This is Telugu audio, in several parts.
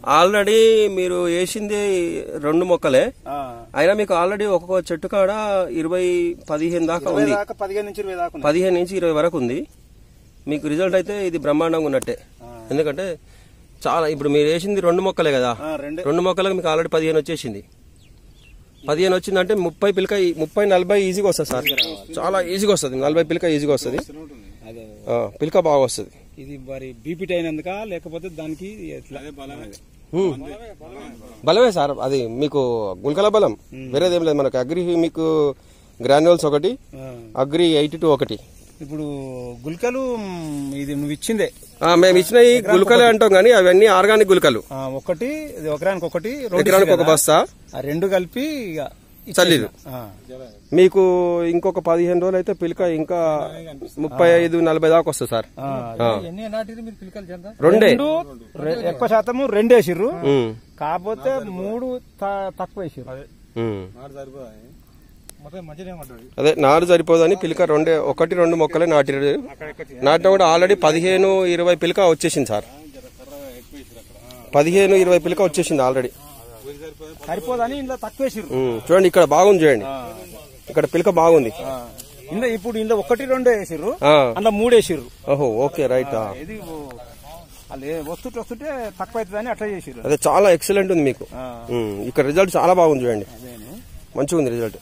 ఆల్రెడీ మీరు వేసింది రెండు మొక్కలే ఆ, అయినా మీకు ఆల్రెడీ ఒక్కొక్క చెట్టు కాడ ఇరవై పదిహేను దాకా ఇరవై ఉంది దాకా పదిహేను నుంచి ఇరవై దాకా ఉన్నాయి. పదిహేను నుంచి ఇరవై వరకు ఉంది మీకు రిజల్ట్ అయితే ఇది బ్రహ్మాండంగా ఉన్నట్టే ఆ. ఎందుకంటే చాలా ఇప్పుడు మీరు వేసింది రెండు మొక్కలే కదా ఆ, రెండే రెండు మొక్కలకు మీకు ఆల్రెడీ పదిహేను వచ్చేసింది పదిహేను వచ్చిందంటే ముప్పై పిలక ముప్పై నలభై ఈజీగా వస్తుంది సార్ చాలా ఈజీగా వస్తుంది నలభై పిలక ఈజీగా వస్తుంది అదే ఆ, పిలక బాగా వస్తుంది ఇది మరి బీపీటీ అయినందుక లేకపోతే దానికి ఎట్లా హ్మ్. బలమే సార్ అది మీకు గుల్కల బలం వేరేది ఏం లేదు మనకు అగ్రి మీకు గ్రాన్యువల్స్ ఒకటి ఆ, అగ్రి ఎయిటీ టూ ఒకటి ఇప్పుడు గుల్కలు మ్, ఇది నువ్వు ఇచ్చిందే ఆ, మేము ఇచ్చిన ఈ గుల్కలే అంటాం కానీ అవన్నీ ఆర్గానిక్ గుల్కలు ఆ, ఒకటి ఇది ఒకరానికి ఒకటి రెండు ఎకరానికి ఒక ఇచ్చింది బస్తా కదా. ఆ రెండు కలిపి ఇక ఇచ్చేసిన. చల్లిరు. ఆ. మీకు ఇంకొక పదిహేను రోజులు అయితే పిలక ఇంకా ముప్పై ఐదు నలభై దాకా వస్తుంది సార్ ఆ, ఆ. ఎన్ని నాటిరు మీరు పిలకలు చెంద రెండే రెండు రె- ఎక్కువ శాతము రెండు వేసిర్రు ఉమ్, కాకపోతే మూడు త- తక్కువ వేసిర్రు ఉమ్. మొత్తం మంచిగా ఉంటుంది అదే నారు సరిపోదని పిలక రెండే ఒకటి రెండు మొక్కలే నాటిరు నాటిన కూడా ఆల్రెడీ పదిహేను ఇరవై పిలక వచ్చేసింది సార్ పదిహేను ఇరవై పిలక వచ్చేసింది ఆల్రెడీ సరిపోదని ఇందులో తక్కువ వేసిర్రు ఉమ్, చూడండి ఇక్కడ బాగుంది చూడండి ఇక్కడ పిలక బాగుంది ఆ. ఇందులో ఇప్పుడు ఇందులో ఒకటి రెండు వేసిర్రు ఆ, అందులో మూడు వేసిర్రు ఓహో ఓకే రైట్ ఆ. ఇది ఓ- వాళ్ళు ఏ- వస్తుంటే వస్తుంటే తక్కువ అవుతుందని అట్లా చేసిర్రు అదే చాలా ఎక్సలెంట్ ఉంది మీకు ఆ, ఉమ్, ఇక్కడ రిజల్ట్ చాలా బాగుంది చూడండి అదేను మంచిగా ఉంది రిజల్ట్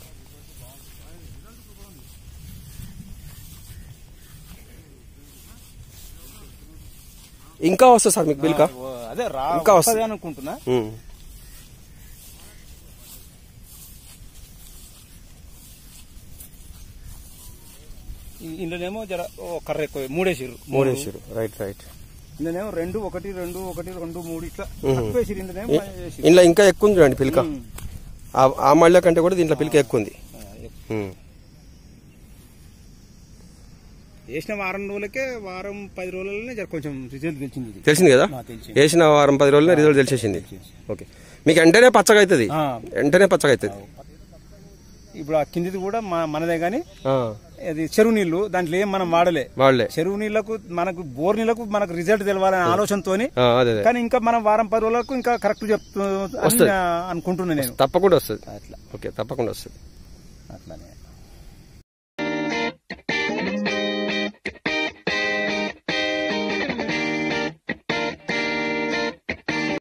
ఇంకా వస్తుంది సార్ మీకు పిలక ఓ, అదే రా ఇంకా వస్తుంది. వస్తుంది అనుకుంటున్నా ఉమ్. ఈ- ఇందులోనేమో జర ఓ కర్ర ఎక్కువ మూడేసిర్రు మూడేసారు రైట్ రైట్ ఇందులోనేమో రెండు ఒకటి రెండు ఒకటి రెండు మూడు ఇట్లా తక్కువ వేసిర్రు ఇందులోనేమో వేసిర్రు. ఇంట్లో ఇంకా ఎక్కువ ఉంది చూడండి పిలక ఉమ్. ఆ- ఆ మళ్ళీ కంటే కూడా దీంట్లో పిలక ఎక్కువ ఉంది ఆ, ఉమ్. వేసిన వారం రోజులకే వారం పది రోజులనే జర కొంచెం రిజల్ట్ తెలిసింది ఇది. తెలిసింది కదా ఆ, తెలిసింది. వేసిన వారం పది రోజుల్లో రిజల్ట్ తెలిసేసింది ఓకే మీకు వెంటనే పచ్చగా అవుతుంది ఆ, వెంటనే పచ్చగా అవుతుంది ఇప్పుడు ఆ కిందిది కూడా మా- మనదే గాని ఆ, అది చెరువు నీళ్లు దాంట్లో ఏం మనం వాడలే వాళ్ళే చెరువు నీళ్లకు మనకు బోర్ నీళ్లకు మనకు రిజల్ట్ తెలవాలనే ఆలోచనతోని ఆ, అదే అదే కానీ ఇంకా మనం వారం పది రోజులకు ఇంకా కరెక్ట్ చెప్తూ అని వస్తది. అనుకుంటున్నా నేను తప్పకుండా వస్తుంది అట్లా ఓకే తప్పకుండా వస్తుంది అట్లానే